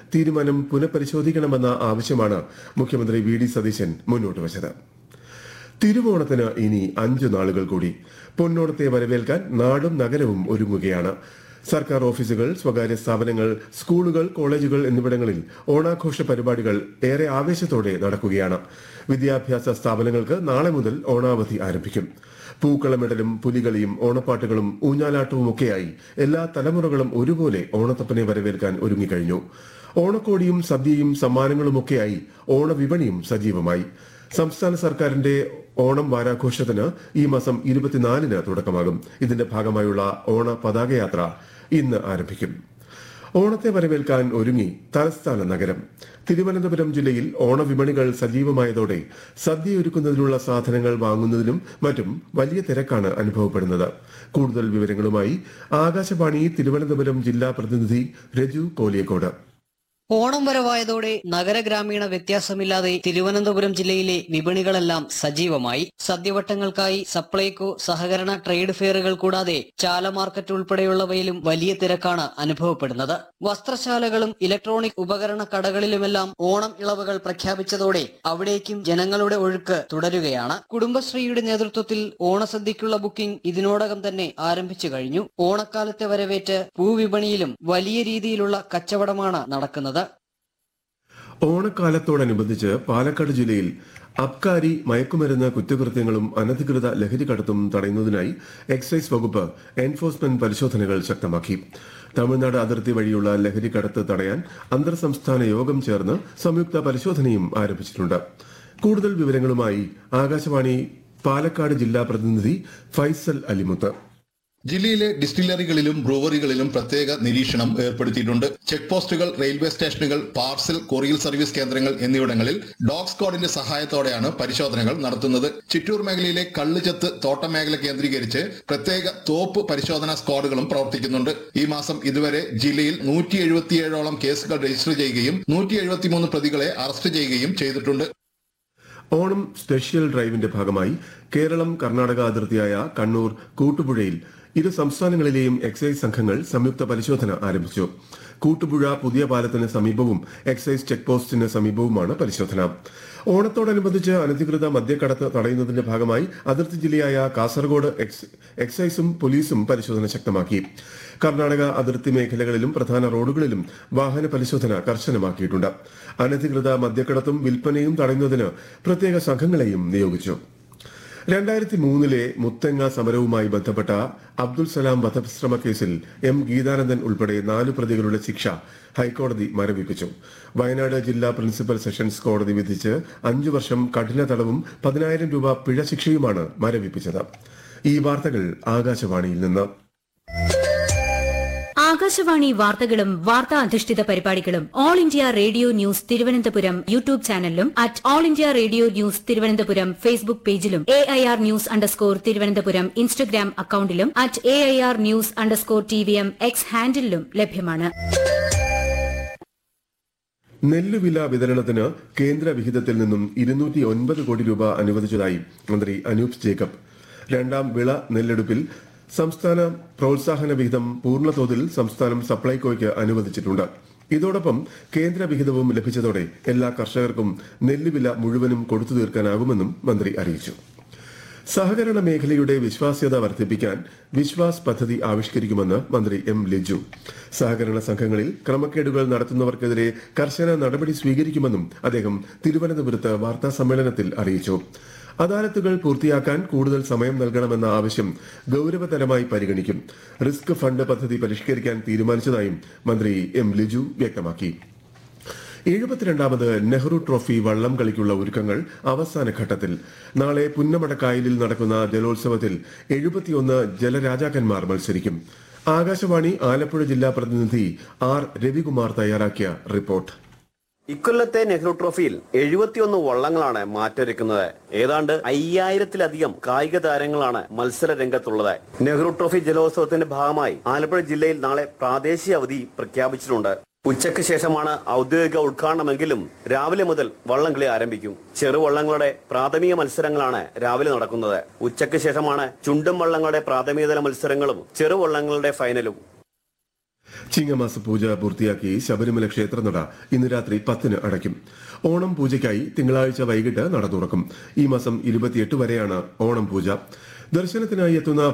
തീരുമാനം പുനഃപരിശോധിക്കണമെന്ന ആവശ്യമാണ് മുഖ്യമന്ത്രി വി ഡി സതീശൻ മുന്നോട്ട് വച്ചത് തിരുവോണത്തിന് ഇനി അഞ്ചു നാളുകൾ കൂടി പൊന്നോണത്തെ വരവേൽക്കാൻ നാടും നഗരവും ഒരുങ്ങുകയാണ് സർക്കാർ ഓഫീസുകൾ സ്വകാര്യ സ്ഥാപനങ്ങൾ സ്കൂളുകൾ കോളേജുകൾ എന്നിവിടങ്ങളിൽ ഓണാഘോഷ പരിപാടികൾ ഏറെ ആവേശത്തോടെ നടക്കുകയാണ് വിദ്യാഭ്യാസ സ്ഥാപനങ്ങൾക്ക് നാളെ മുതൽ ഓണാവധി ആരംഭിക്കും പൂക്കളമിടലും പുലികളിയും ഓണപ്പാട്ടുകളും ഊഞ്ഞാലാട്ടവുമൊക്കെയായി എല്ലാ തലമുറകളും ഒരുപോലെ ഓണത്തപ്പനെ വരവേൽക്കാൻ ഒരുങ്ങിക്കഴിഞ്ഞു ഓണക്കോടിയും സദ്യയും സമ്മാനങ്ങളുമൊക്കെയായി ഓണവിപണിയും സജീവമായി സംസ്ഥാന സർക്കാരിന്റെ ഓണം വാരാഘോഷത്തിന് ഈ മാസം ഇരുപത്തിനാലിന് തുടക്കമാകും ഇതിന്റെ ഭാഗമായുള്ള ഓണ പതാകയാത്ര ഇന്ന് ആരംഭിക്കും ഓണത്തെ വരവേൽക്കാൻ ഒരുങ്ങി തലസ്ഥാന നഗരം തിരുവനന്തപുരം ജില്ലയിൽ ഓണവിപണികൾ സജീവമായതോടെ സദ്യയൊരുക്കുന്നതിനുള്ള സാധനങ്ങൾ വാങ്ങുന്നതിനും മറ്റും വലിയ തിരക്കാണ് അനുഭവപ്പെടുന്നത് കൂടുതൽ വിവരങ്ങളുമായി ആകാശവാണി തിരുവനന്തപുരം ജില്ലാ പ്രതിനിധി രജു കോലിയക്കോട് ഓണം വരവായതോടെ നഗരഗ്രാമീണ വ്യത്യാസമില്ലാതെ തിരുവനന്തപുരം ജില്ലയിലെ വിപണികളെല്ലാം സജീവമായി സദ്യവട്ടങ്ങൾക്കായി സപ്ലൈകോ സഹകരണ ട്രേഡ് ഫെയറുകൾ കൂടാതെ ചാല മാർക്കറ്റ് ഉൾപ്പെടെയുള്ളവയിലും വലിയ തിരക്കാണ് അനുഭവപ്പെടുന്നത് വസ്ത്രശാലകളും ഇലക്ട്രോണിക് ഉപകരണ കടകളിലുമെല്ലാം ഓണം ഇളവുകൾ പ്രഖ്യാപിച്ചതോടെ അവിടേക്കും ജനങ്ങളുടെ ഒഴുക്ക് തുടരുകയാണ് കുടുംബശ്രീയുടെ നേതൃത്വത്തിൽ ഓണസദ്യക്കുള്ള ബുക്കിംഗ് ഇതിനോടകം തന്നെ ആരംഭിച്ചു കഴിഞ്ഞു ഓണക്കാലത്തെ വരവേറ്റ് പൂവിപണിയിലും വലിയ രീതിയിലുള്ള കച്ചവടമാണ് നടക്കുന്നത് ഓണക്കാലത്തോടനുബന്ധിച്ച് പാലക്കാട് ജില്ലയിൽ അബ്കാരി മയക്കുമരുന്ന് കുറ്റകൃത്യങ്ങളും അനധികൃത ലഹരി കടത്തും തടയുന്നതിനായി എക്സൈസ് വകുപ്പ് എൻഫോഴ്സ്മെന്റ് പരിശോധനകൾ ശക്തമാക്കി തമിഴ്നാട് അതിർത്തി വഴിയുള്ള ലഹരി കടത്ത് തടയാൻ അന്തർ സംസ്ഥാന യോഗം ചേർന്ന് സംയുക്ത പരിശോധനയും ആരംഭിച്ചിട്ടുണ്ട് കൂടുതൽ വിവരങ്ങളുമായി ആകാശവാണി പാലക്കാട് ജില്ലാ പ്രതിനിധി ഫൈസൽ അലിമുത്ത് ജില്ലയിലെ ഡിസ്റ്റിലറികളിലും ബ്രൂവറികളിലും പ്രത്യേക നിരീക്ഷണം ഏർപ്പെടുത്തിയിട്ടുണ്ട് ചെക്ക് പോസ്റ്റുകൾ റെയിൽവേ സ്റ്റേഷനുകൾ പാർസൽ കൊറിയൽ സർവീസ് കേന്ദ്രങ്ങൾ എന്നിവിടങ്ങളിൽ ഡോഗ് സ്ക്വാഡിന്റെ സഹായത്തോടെയാണ് പരിശോധനകൾ നടത്തുന്നത് ചിറ്റൂർ മേഖലയിലെ കള്ളുചത്ത് തോട്ടം മേഖല കേന്ദ്രീകരിച്ച് പ്രത്യേക തോപ്പ് പരിശോധനാ സ്ക്വാഡുകളും പ്രവർത്തിക്കുന്നുണ്ട് ഈ മാസം ഇതുവരെ ജില്ലയിൽ നൂറ്റി എഴുപത്തിയേഴോളം കേസുകൾ രജിസ്റ്റർ ചെയ്യുകയും നൂറ്റി എഴുപത്തിമൂന്ന് പ്രതികളെ അറസ്റ്റ് ചെയ്യുകയും ചെയ്തിട്ടുണ്ട് ഓണം സ്പെഷ്യൽ ഡ്രൈവിന്റെ ഭാഗമായി കേരളം കർണാടക അതിർത്തിയായ കണ്ണൂർ കൂട്ടുപുഴയിൽ ഇരു സംസ്ഥാനങ്ങളിലെയും എക്സൈസ് സംഘങ്ങൾ സംയുക്ത പരിശോധന ആരംഭിച്ചു കൂട്ടുപുഴ പുതിയ പാലത്തിന് സമീപവും എക്സൈസ് ചെക്ക് പോസ്റ്റിന് സമീപവുമാണ് പരിശോധന ഓണത്തോടനുബന്ധിച്ച് അനധികൃത മദ്യക്കടത്ത് തടയുന്നതിന്റെ ഭാഗമായി അതിർത്തി ജില്ലയായ കാസർഗോഡ് എക്സ്- എക്സൈസും പോലീസും പരിശോധന ശക്തമാക്കി കർണാടക അതിർത്തി മേഖലകളിലും പ്രധാന റോഡുകളിലും വാഹന പരിശോധന കർശനമാക്കിയിട്ടുണ്ട് അനധികൃത മദ്യക്കടത്തും വിൽപ്പനയും തടയുന്നതിന് പ്രത്യേക സംഘങ്ങളെയും നിയോഗിച്ചു രണ്ടായിരത്തി മൂന്നിലെ മുത്തങ്ങ സമരവുമായി ബന്ധപ്പെട്ട അബ്ദുൽ സലാം വധശ്രമ കേസിൽ എം ഗീതാനന്ദൻ ഉൾപ്പെടെ നാല് പ്രതികളുടെ ശിക്ഷ ഹൈക്കോടതി മരവിപ്പിച്ചു വയനാട് ജില്ലാ പ്രിൻസിപ്പൽ സെഷൻസ് കോടതി വിധിച്ച് അഞ്ചു വർഷം കഠിന തടവും പതിനായിരം രൂപ പിഴ ശിക്ഷയുമാണ് മരവിപ്പിച്ചത് ഈ വാർത്തകൾ ആകാശവാണിയിൽ നിന്ന് ആകാശവാണി വാർത്തകളും വാർത്താ അധിഷ്ഠിത പരിപാടികളും All India Radio news Thiruvananthapuram YouTube ചാനലിലും at All India Radio news Thiruvananthapuram Facebook പേജിലും A I R news underscore Thiruvananthapuram Instagram അക്കൌണ്ടിലും at A I R news underscore T V M X ഹാൻഡിലും ലഭ്യമാണ് നെല്ലുവില വിതരണത്തിന് കേന്ദ്ര വിഹിതത്തിൽ നിന്നും ഇരുന്നൂറ്റി ഒൻപത് കോടി രൂപ അനുവദിച്ചതായി മന്ത്രി അനൂപ് ജേക്കബ് രണ്ടാം വിള നെല്ലെടുപ്പിൽ സംസ്ഥാന പ്രോത്സാഹന വിഹിതം പൂർണ്ണതോതിൽ സംസ്ഥാനം സപ്ലൈകോയ്ക്ക് അനുവദിച്ചിട്ടുണ്ട് ഇതോടൊപ്പം കേന്ദ്ര വിഹിതവും ലഭിച്ചതോടെ എല്ലാ കർഷകർക്കും നെല്ലുവില മുഴുവനും കൊടുത്തു തീർക്കാനാകുമെന്നും മന്ത്രി അറിയിച്ചു സഹകരണ മേഖലയുടെ വിശ്വാസ്യത വർദ്ധിപ്പിക്കാൻ വിശ്വാസ് പദ്ധതി ആവിഷ്കരിക്കുമെന്ന് മന്ത്രി എം ലിജു സഹകരണ സംഘങ്ങളിൽ ക്രമക്കേടുകൾ നടത്തുന്നവർക്കെതിരെ കർശന നടപടി സ്വീകരിക്കുമെന്നും അദ്ദേഹം തിരുവനന്തപുരത്ത് വാർത്താ സമ്മേളനത്തിൽ അറിയിച്ചു അദാലത്തുകൾ പൂർത്തിയാക്കാൻ കൂടുതൽ സമയം നൽകണമെന്ന ആവശ്യം ഗൌരവതരമായി പരിഗണിക്കും റിസ്ക് ഫണ്ട് പദ്ധതി പരിഷ്കരിക്കാൻ തീരുമാനിച്ചതായും മന്ത്രി എം ലിജു വ്യക്തമാക്കി എഴുപത്തിരണ്ടാമത് നെഹ്റു ട്രോഫി വള്ളം കളിക്കുള്ള ഒരുക്കങ്ങൾ അവസാന ഘട്ടത്തിൽ നാളെ പുന്നമടക്കായലിൽ നടക്കുന്ന ജലോത്സവത്തിൽ എഴുപത്തിയൊന്ന് ജലരാജാക്കന്മാർ മത്സരിക്കും ആകാശവാണി ആലപ്പുഴ ജില്ലാ പ്രതിനിധി ആർ രവികുമാർ തയ്യാറാക്കിയ റിപ്പോർട്ട് ഇക്കൊല്ലത്തെ നെഹ്റു ട്രോഫിയിൽ എഴുപത്തിയൊന്ന് വള്ളങ്ങളാണ് മാറ്റൊരുക്കുന്നത് ഏതാണ്ട് അയ്യായിരത്തിലധികം കായിക താരങ്ങളാണ് മത്സര രംഗത്തുള്ളത് നെഹ്റു ട്രോഫി ജലോത്സവത്തിന്റെ ഭാഗമായി ആലപ്പുഴ ജില്ലയിൽ നാളെ പ്രാദേശിക അവധി പ്രഖ്യാപിച്ചിട്ടുണ്ട് ഉച്ചയ്ക്ക് ശേഷമാണ് ഔദ്യോഗിക ഉദ്ഘാടനമെങ്കിലും രാവിലെ മുതൽ വള്ളംകളി ആരംഭിക്കും ചെറുവള്ളങ്ങളുടെ പ്രാഥമിക മത്സരങ്ങളാണ് രാവിലെ നടക്കുന്നത് ഉച്ചയ്ക്ക് ശേഷമാണ് ചുണ്ടും വള്ളങ്ങളുടെ പ്രാഥമികതല മത്സരങ്ങളും ചെറുവള്ളങ്ങളുടെ ഫൈനലും ചിങ്ങമാസ പൂജ പൂർത്തിയാക്കി ശബരിമല ക്ഷേത്രനട ഇന്ന് രാത്രി പത്തിന് അടയ്ക്കും ഓണം പൂജയ്ക്കായി തിങ്കളാഴ്ച വൈകിട്ട് നട തുറക്കും ഈ മാസം ഇരുപത്തിയെട്ട് വരെയാണ് ഓണം പൂജ ദർശനത്തിനായി എത്തുന്ന